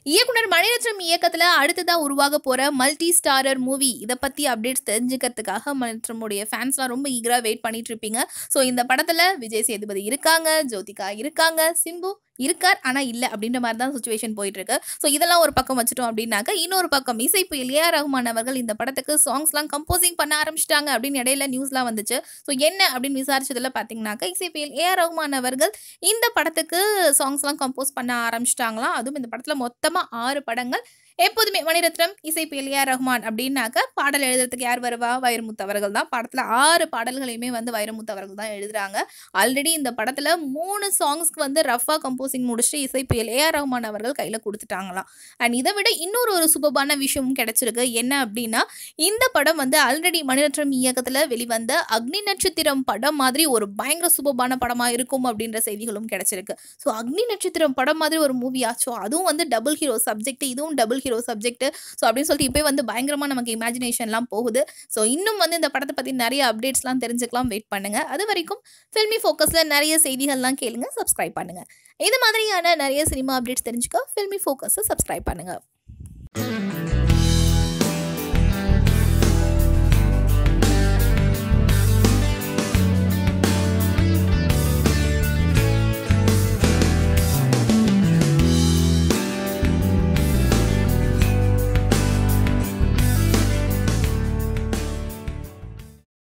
இயக்குனர் மணிரத்னம் இயக்கத்துல அடுத்ததா உருவாக போற மல்டி ஸ்டாரர் மூவி இதை பத்தி அப்டேட்ஸ் தெரிஞ்சுக்கிறதுக்காக மணிரத்னமுடைய ஃபேன்ஸ்லாம் ரொம்ப ஈகரா வெயிட் பண்ணிட்டு இருப்பீங்க ஸோ இந்த படத்துல விஜய் சேதுபதி இருக்காங்க ஜோதிகா இருக்காங்க சிம்பு இருக்கார் ஆனா இல்ல அப்படின்ற மாதிரி தான் சுச்சுவேஷன் போயிட்டு இருக்கு ஸோ இதெல்லாம் ஒரு பக்கம் வச்சுட்டோம் அப்படின்னாக்க இன்னொரு பக்கம் இசைப்பு இளையா ரஹ்மான் அவர்கள் இந்த படத்துக்கு சாங்ஸ்லாம் கம்போசிங் பண்ண ஆரம்பிச்சிட்டாங்க அப்படின்னு இடையில நியூஸ்லாம் வந்துச்சு ஸோ என்ன அப்படின்னு விசாரிச்சதுல பார்த்தீங்கன்னாக்க இசைப்பியல் ஏஆர் ரஹ்மான் அவர்கள் இந்த படத்துக்கு சாங்ஸ்லாம் கம்போஸ் பண்ண ஆரம்பிச்சிட்டாங்களாம் அதுவும் இந்த படத்தில் மொத்தமாக ஆறு படங்கள் எப்போதுமே மணிரத்னம் இசைப்பியல் ஏஆர் ரஹ்மான் அப்படின்னாக்க பாடல் எழுதுறதுக்கு யார் வருவா வைரமுத்து அவர்கள் தான் படத்தில் ஆறு பாடல்களையுமே வந்து வைரமுத்து அவர்கள் தான் எழுதுறாங்க ஆல்ரெடி இந்த படத்தில் மூணு சாங்ஸ்க்கு வந்து ரஃபா கம்போசிங் முடிச்சுட்டு இசைப்பியல் ஏஆர் ரஹ்மான் அவர்கள் கையில் கொடுத்துட்டாங்களாம் அண்ட் இதை விட இன்னொரு ஒரு சுபமான விஷயமும் கிடைச்சிருக்கு என்ன அப்படின்னா இந்த படம் வந்து ஆல்ரெடி மணிரத்னம் இயக்கத்தில் வெளிவந்த அக்னி நட்சத்திரம் படம் மாதிரி ஒரு பயங்கர சுபமான படமாக இருக்கும் அப்படின்ற செய்திகளும் கிடைச்சிருக்கு ஸோ அக்னி நட்சத்திரம் படம் மாதிரி ஒரு மூவி ஆச்சோ அதுவும் வந்து டபுள் ஹீரோ சப்ஜெக்ட் இதுவும் டபுள் ஹீரோ சப்ஜெக்ட் ஸோ அப்படின்னு சொல்லிட்டு இப்போ வந்து பயங்கரமாக நமக்கு இமேஜினேஷன்லாம் போகுது ஸோ இன்னும் வந்து இந்த படத்தை பற்றி நிறைய அப்டேட்ஸ்லாம் தெரிஞ்சுக்கலாம் வெயிட் பண்ணுங்க அது வரைக்கும் ஃபில்மி ஃபோக்கஸில் நிறைய செய்திகள்லாம் கேளுங்க சப்ஸ்கிரைப் பண்ணுங்க இது மாதிரியான நிறைய சினிமா அப்டேட்ஸ் தெரிஞ்சுக்க ஃபில்மி ஃபோக்கஸை சப்ஸ்கிரைப் பண்ணுங்க